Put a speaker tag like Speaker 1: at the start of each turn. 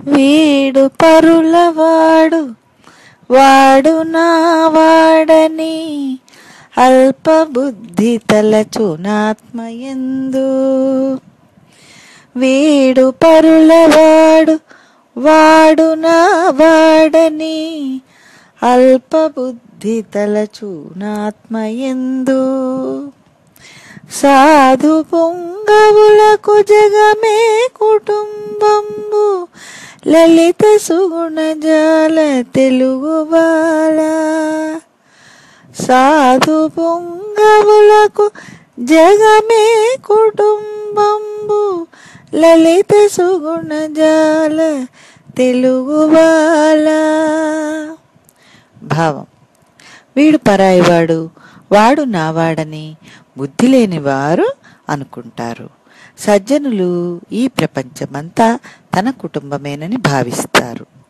Speaker 1: వీడు పరులవాడు వాడు నా వాడని అల్పబుద్ధి తలచునాత్మయందు వీడు పరులవాడు వాడు నా వాడని అల్పబుద్ధి తలచునాత్మయందు సాధు పొంగవులకు జగమే కుటుంబంబు లలిత సుగుణజాల తెలుగు బాల సాధు పొంగవులకు జగమే కుటుంబంబు లలిత సుగుణజాల తెలుగు బాల భావం వీడు పరాయివాడు వాడు నావాడని బుద్ధి లేని వారు అనుకుంటారు సజ్జనులు ఈ ప్రపంచమంతా తన కుటుంబమేనని భావిస్తారు